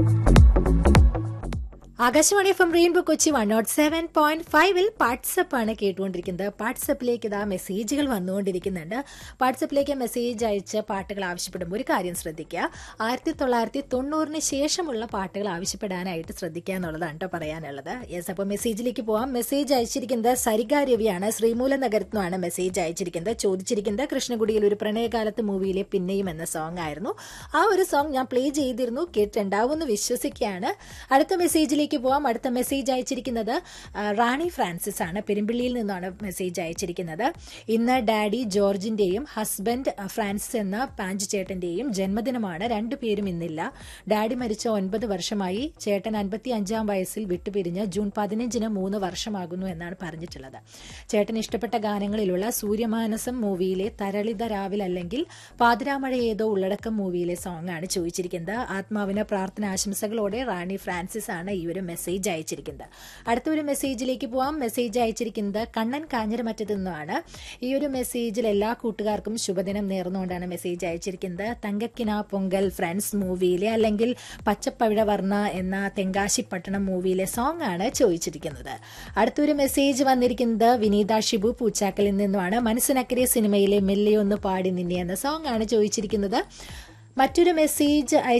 Akashvani F M Rainbow Kochi one nought seven point ഫൈവിൽ WhatsApp ആണ് കേട്ടുകൊണ്ടിരിക്കുന്നത് വാട്സപ്പിലേക്ക് ഇതാ മെസ്സേജുകൾ വന്നുകൊണ്ടിരിക്കുന്നുണ്ട് വാട്സപ്പിലേക്ക് മെസ്സേജ് അയച്ച് പാട്ടുകൾ ആവശ്യപ്പെടുമ്പോൾ ഒരു കാര്യം ശ്രദ്ധിക്കുക ആയിരത്തി തൊള്ളായിരത്തി തൊണ്ണൂറിന് ശേഷമുള്ള പാട്ടുകൾ ആവശ്യപ്പെടാനായിട്ട് ശ്രദ്ധിക്കുക എന്നുള്ളതാണ് കേട്ടോ പറയാനുള്ളത് യെസ് അപ്പോൾ മെസ്സേജിലേക്ക് പോവാം മെസ്സേജ് അയച്ചിരിക്കുന്നത് സരിക രവിയാണ് ശ്രീമൂല നഗരത്തിൽ നിന്നാണ് മെസ്സേജ് അയച്ചിരിക്കുന്നത് ചോദിച്ചിരിക്കുന്നത് കൃഷ്ണകുടിയിൽ ഒരു പ്രണയകാലത്ത് മൂവിയിലെ പിന്നെയും എന്ന സോങ് ആയിരുന്നു ആ ഒരു സോങ് ഞാൻ പ്ലേ ചെയ്തിരുന്നു കേട്ടിട്ടുണ്ടാവുമെന്ന് വിശ്വസിക്കുകയാണ് അടുത്ത മെസ്സേജിലേക്ക് പോവാം അടുത്ത മെസ്സേജ് അയച്ചിരിക്കുന്നത് ആ, റാണി ഫ്രാൻസിസ് ആണ് പെരുമ്പിള്ളിയിൽ നിന്നാണ് മെസ്സേജ് അയച്ചിരിക്കുന്നത് ഇന്ന് ഡാഡി ജോർജിന്റെയും ഹസ്ബൻഡ് ആ, ഫ്രാൻസിസ് എന്ന പാഞ്ച് ചേട്ടന്റെയും ജന്മദിനമാണ് രണ്ടുപേരും ഇന്നില്ല ഡാഡി മരിച്ച ഒൻപത് വർഷമായി ചേട്ടൻ അൻപത്തി അഞ്ചാം വയസ്സിൽ വിട്ടുപിരിഞ്ഞ് ജൂൺ പതിനഞ്ചിന് മൂന്ന് വർഷമാകുന്നു എന്നാണ് പറഞ്ഞിട്ടുള്ളത് ചേട്ടൻ ഇഷ്ടപ്പെട്ട ഗാനങ്ങളിലുള്ള സൂര്യമാനസം മൂവിയിലെ തരളിത രാവിൽ അല്ലെങ്കിൽ പാതിരാമഴ ഏതോ ഉള്ളടക്കം മൂവിയിലെ സോങ് ആണ് ചോദിച്ചിരിക്കുന്നത് ആത്മാവിന് പ്രാർത്ഥന ആശംസകളോടെ റാണി ഫ്രാൻസിസ് ആണ് ഈ ഒരു മെസ്സേജ് അയച്ചിരിക്കുന്നത് അടുത്ത ഒരു മെസ്സേജിലേക്ക് പോവാം മെസ്സേജ് അയച്ചിരിക്കുന്നത് കണ്ണൻ കാഞ്ഞിരമറ്റത്ത് നിന്നാണ് ഈ ഒരു മെസ്സേജിൽ എല്ലാ കൂട്ടുകാർക്കും ശുഭദിനം നേർന്നുകൊണ്ടാണ് മെസ്സേജ് അയച്ചിരിക്കുന്നത് തങ്കക്കിന പൊങ്കൽ ഫ്രണ്ട്സ് മൂവിയിലെ അല്ലെങ്കിൽ പച്ചപ്പവിഴ വർണ്ണ എന്ന തെങ്കാശിപ്പട്ടണം മൂവിയിലെ സോങ് ആണ് ചോദിച്ചിരിക്കുന്നത് അടുത്തൊരു മെസ്സേജ് വന്നിരിക്കുന്നത് വിനീത ഷിബു പൂച്ചാക്കലിൽ നിന്നുമാണ് മനസ്സിനക്കരെ സിനിമയിലെ മെല്ലെയൊന്ന് പാടി നിന്നെ എന്ന സോങ് ആണ് ചോദിച്ചിരിക്കുന്നത് മറ്റൊരു മെസ്സേജ്